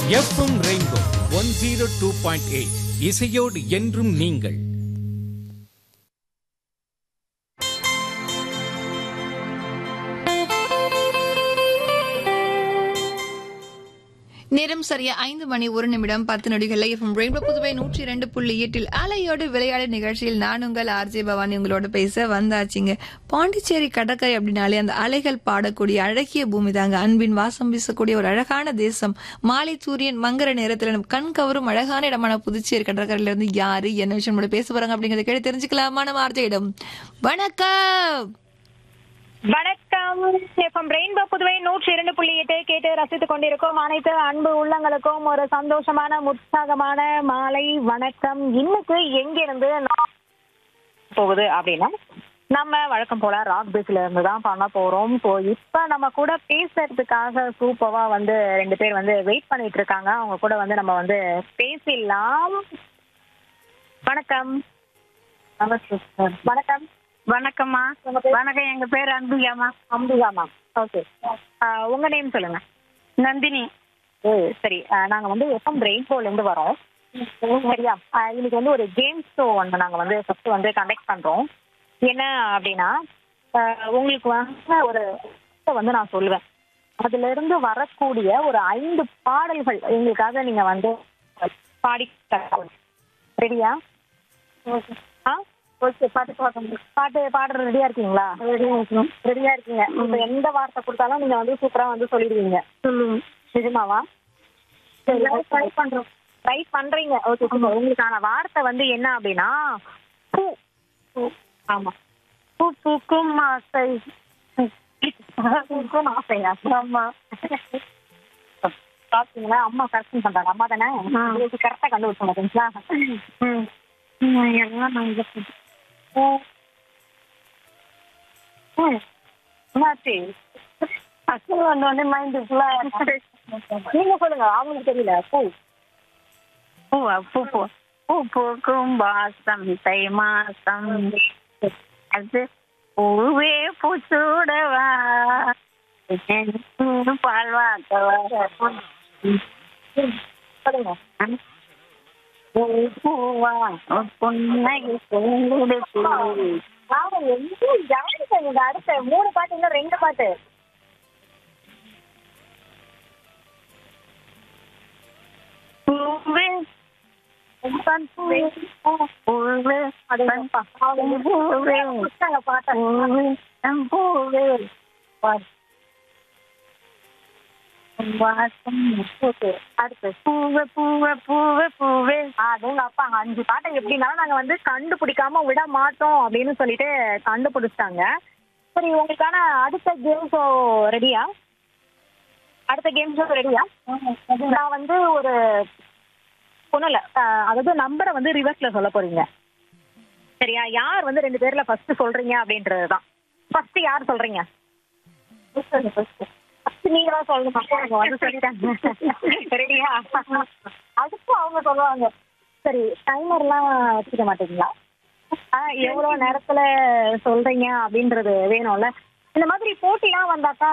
FM Rainbow one zero two point eight இசையோடு என்றும் நீங்கள் நேரம் சரியா ஐந்து மணி ஒரு நிமிடம் பத்து நொடிகள் எஃப்எம் ரெயின்போ புதுவை நூற்றி இரண்டு புள்ளி எட்டில் அலையோடு விளையாடு நிகழ்ச்சியில் நான் உங்கள் ஆர்ஜே பவானி உங்களோட பேச வந்தாச்சுங்க பாண்டிச்சேரி கடற்கரை அப்படின்னாலே அந்த அலைகள் பாடக்கூடிய அழகிய பூமி தாங்க அன்பின் வாசம் வீசக்கூடிய ஒரு அழகான தேசம் மாலை சூரியன் மங்கர நேரத்துல நம்ம கண் கவரும் அழகான இடமான புதுச்சேரி கடற்கரையில இருந்து யாரு என்ன விஷயம் நம்மளோட பேச போறாங்க அப்படிங்கறத கேட்டு தெரிஞ்சுக்கலாமா நம்ம ஆர்ஜேயிடம் வணக்கம் வணக்கம் எஃப்எம் ரெயின்போ புதுவை நூற்றி இரண்டு புள்ளி எட்டு கேட்டு ரசித்துக் கொண்டிருக்கும் அனைத்து அன்பு உள்ளங்களுக்கும் ஒரு சந்தோஷமான உற்சாகமான மாலை வணக்கம் இன்னைக்கு எங்கிருந்து நான் போகுது அப்படின்னா நம்ம வழக்கம் போல ராக் பீச்ல இருந்து தான் பண்ண போறோம் ஸோ இப்ப நம்ம கூட பேசுறதுக்காக சூப்பரா வந்து ரெண்டு பேர் வந்து வெயிட் பண்ணிட்டு இருக்காங்க அவங்க கூட வந்து நம்ம வந்து பேசிடலாம் வணக்கம் வணக்கம் வணக்கம்மா வணக்கம் எங்க பேர் அன்புயாமா அம்பிகா மேம் ஓகே உங்க நேம் சொல்லுங்க நந்தினி ஓ சரி ஆஹ் நாங்க வந்து எஃப்எம் ரெயின்போல இருந்து வரோம் சரியா ஆஹ் இன்னைக்கு வந்து ஒரு கேம் ஷோ வந்து நாங்க வந்து ஃபர்ஸ்ட் வந்து கண்டக்ட் பண்றோம் என்ன அப்படின்னா ஆஹ் உங்களுக்கு வந்து ஒரு விஷயத்தை வந்து நான் சொல்லுவேன் அதுல இருந்து வரக்கூடிய ஒரு ஐந்து பாடல்கள் எங்களுக்காக நீங்க வந்து பாடி ரெடியா ஆ ஓகே பாட்டு பாடுங்க பாட்டு பாடுற ரெடியா இருக்கீங்களா ரெடியா இருக்கணும் ரெடியா இருக்கீங்க இப்ப எந்த வார்த்தை கொடுத்தாலும் நீங்க வந்து சூப்பரா வந்து சொல்லிடுவீங்க சொல்லுங்க நிஜமாவா சரி ட்ரை பண்றோம் ட்ரை பண்றீங்க ஓகே சூப்பர் உங்களுக்கான வார்த்தை வந்து என்ன அப்படின்னா பூ பூ ஆமா பூ பூக்கும் ஆசை பூக்கும் ஆசையா ஆமா பாத்தீங்களா அம்மா கரெக்ஷன் பண்றாங்க அம்மா தானே கரெக்டா கண்டுபிடிச்சோம் பாத்தீங்களா ம் ம், எல்லாம் நாங்க பூ ம் என்னாச்சு அசல் வந்தோடனே மைண்டு ஃபுல்லா நீங்க சொல்லுங்க அவங்களுக்கு தெரியல பூ பூவா பூ பூ பூ பூக்கும் வாசம் தை மாசம் அது பூவே பூச்சூடவா பால் வாக்கவா சொல்லுங்க பூவா புன்னகை பூங்குடுப்பு வாங்க எங்கேயும் கவனிக்க அடுத்த மூணு பாட்டு இன்னும் ரெண்டு பாட்டு பூவே பன் பூவே. பூவே அதுதான்ப்பா. அவங்க பூவே புடிச்சாங்க பாட்டை. பூவே நம் பூவே வாசம் ஓகே அடுத்து பூவே பூவே பூவே பூவே அதுங்க அப்பா அஞ்சு பாட்டை எப்படினாலும் நாங்க வந்து கண்டுபிடிக்காம விட மாட்டோம் அப்படின்னு சொல்லிட்டு கண்டுபிடிச்சிட்டாங்க சரி உங்களுக்கான அடுத்த கேம் ஷோ ரெடியா அடுத்த கேம் ஷோ ரெடியா நான் வந்து ஒரு ஒண்ணும் இல்ல அஹ், அதாவது நம்பரை வந்து ரிவர்ஸ்ல சொல்ல போறீங்க சரியா யார் வந்து ரெண்டு பேர்ல ஃபர்ஸ்ட் சொல்றீங்க அப்படின்றதுதான் ஃபர்ஸ்ட் யார் சொல்றீங்க ஃபர்ஸ்ட் நீங்க தான் சொல்லணும் அவங்க வந்து சொல்லிட்டாங்க ரெடியா அதுக்கு அவங்க சொல்லுவாங்க சரி டைமர்லாம் வச்சுக்க மாட்டீங்களா ஆ எவ்வளவு நேரத்துல சொல்றீங்க அப்படின்றது வேணும்ல இந்த மாதிரி போட்டிலாம் வந்தாக்கா